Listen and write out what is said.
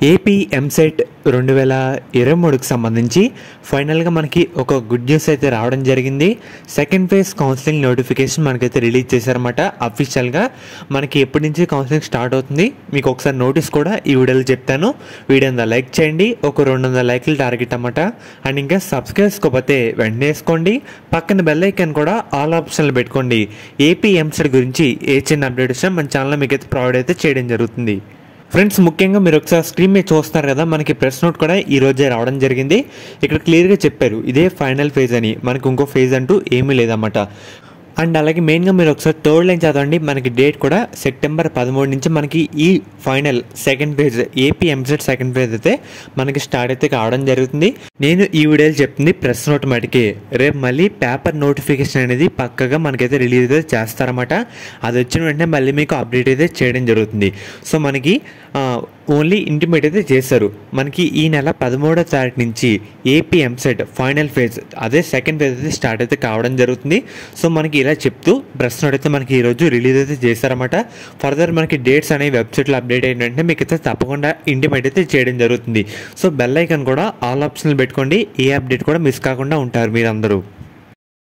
AP EAMCET రెండు వేల ఇరవై మూడుకి సంబంధించి ఫైనల్గా మనకి ఒక గుడ్ న్యూస్ అయితే రావడం జరిగింది సెకండ్ ఫేజ్ కౌన్సిలింగ్ నోటిఫికేషన్ మనకైతే రిలీజ్ చేశారన్నమాట అఫీషియల్గా మనకి ఎప్పటి నుంచి కౌన్సిలింగ్ స్టార్ట్ అవుతుంది మీకు ఒకసారి నోటీస్ కూడా ఈ వీడియోలో చెప్తాను వీడియో అంతా లైక్ చేయండి ఒక రెండు వందల లైక్లు టార్గెట్ అన్నమాట అండ్ ఇంకా సబ్స్క్రైబ్ చేసుకోకపోతే వెంటనే వేసుకోండి పక్కన బెల్ ఐకాన్ కూడా ఆల్ ఆప్షన్లు పెట్టుకోండి ఏపీ ఎంసెట్ గురించి ఏ చిన్న అప్డేట్ వచ్చినా మన ఛానల్లో మీకు అయితే ప్రొవైడ్ అయితే చేయడం జరుగుతుంది ఫ్రెండ్స్ ముఖ్యంగా మీరు ఒకసారి స్క్రీన్ మీద చూస్తున్నారు కదా మనకి ప్రెస్ నోట్ కూడా ఈ రోజే రావడం జరిగింది ఇక్కడ క్లియర్గా చెప్పారు ఇదే ఫైనల్ ఫేజ్ అని మనకి ఇంకో ఫేజ్ అంటూ ఏమీ లేదన్నమాట అండ్ అలాగే మెయిన్గా మీరు ఒకసారి థర్డ్ లైన్ చదవండి మనకి డేట్ కూడా సెప్టెంబర్ పదమూడు నుంచి మనకి ఈ final second phase AP EAMCET second phase అయితే మనకి స్టార్ట్ అయితే కావడం జరుగుతుంది నేను ఈ వీడియోలో చెప్తుంది ప్రెస్ నోట్ మటుకే రేపు మళ్ళీ పేపర్ నోటిఫికేషన్ అనేది పక్కగా మనకైతే రిలీజ్ అయితే చేస్తారన్నమాట అది వచ్చిన వెంటనే మళ్ళీ మీకు అప్డేట్ అయితే చేయడం జరుగుతుంది సో మనకి ఓన్లీ ఇంటిమేట్ అయితే చేశారు మనకి ఈ నెల పదమూడో తారీఖు నుంచి ఏపీ ఎంసెట్ ఫైనల్ ఫేజ్ అదే సెకండ్ ఫేజ్ అయితే స్టార్ట్ అయితే కావడం జరుగుతుంది సో మనకి ఇలా చెప్తూ డ్రెస్ నోట్ అయితే మనకి ఈరోజు రిలీజ్ అయితే చేశారన్నమాట ఫర్దర్ మనకి డేట్స్ అనేవి వెబ్సైట్లో అప్డేట్ అయిన వెంటనే మీకు అయితే తప్పకుండా ఇంటిమేట్ అయితే చేయడం జరుగుతుంది సో బెల్ ఐకాన్ కూడా ఆల్ ఆప్షన్లు పెట్టుకోండి ఏ అప్డేట్ కూడా మిస్ కాకుండా ఉంటారు మీరందరూ